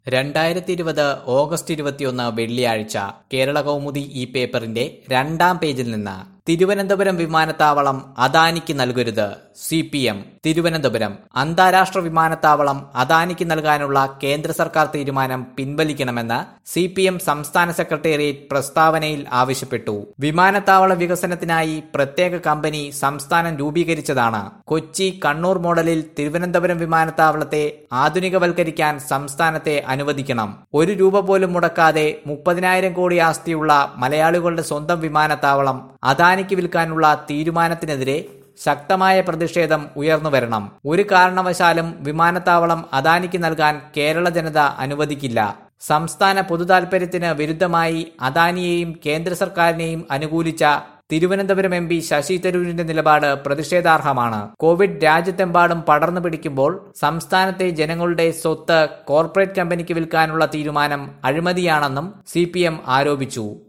രണ്ടായിരത്തി ഇരുപത് ഓഗസ്റ്റ് ഇരുപത്തിയൊന്ന് വെള്ളിയാഴ്ച കേരള കൗമുദി ഈ പേപ്പറിന്റെ രണ്ടാം പേജിൽ നിന്ന് തിരുവനന്തപുരം വിമാനത്താവളം അദാനിക്ക് നൽകരുത് സി പി എം തിരുവനന്തപുരം അന്താരാഷ്ട്ര വിമാനത്താവളം അദാനിക്ക് നൽകാനുള്ള കേന്ദ്ര സർക്കാർ തീരുമാനം പിൻവലിക്കണമെന്ന് സി പി എം സംസ്ഥാന സെക്രട്ടേറിയറ്റ് പ്രസ്താവനയിൽ ആവശ്യപ്പെട്ടു വിമാനത്താവള വികസനത്തിനായി പ്രത്യേക കമ്പനി സംസ്ഥാനം രൂപീകരിച്ചതാണ് കൊച്ചി കണ്ണൂർ മോഡലിൽ തിരുവനന്തപുരം വിമാനത്താവളത്തെ ആധുനികവൽക്കരിക്കാൻ സംസ്ഥാനത്തെ അനുവദിക്കണം ഒരു രൂപ പോലും മുടക്കാതെ മുപ്പതിനായിരം കോടി ആസ്തിയുള്ള മലയാളികളുടെ സ്വന്തം വിമാനത്താവളം അദാനിക്ക് വിൽക്കാനുള്ള തീരുമാനത്തിനെതിരെ ശക്തമായ പ്രതിഷേധം ഉയർന്നു വരണം ഒരു കാരണവശാലും വിമാനത്താവളം അദാനിക്ക് നൽകാൻ കേരള ജനത അനുവദിക്കില്ല സംസ്ഥാന പൊതുതാൽപര്യത്തിന് വിരുദ്ധമായി അദാനിയെയും കേന്ദ്ര സർക്കാരിനെയും അനുകൂലിച്ച തിരുവനന്തപുരം എം പി ശശി തരൂരിന്റെ നിലപാട് പ്രതിഷേധാർഹമാണ് കോവിഡ് രാജ്യത്തെമ്പാടും പടർന്നു പിടിക്കുമ്പോൾ സംസ്ഥാനത്തെ ജനങ്ങളുടെ സ്വത്ത് കോർപ്പറേറ്റ് കമ്പനിക്ക് വിൽക്കാനുള്ള തീരുമാനം അഴിമതിയാണെന്നും സി ആരോപിച്ചു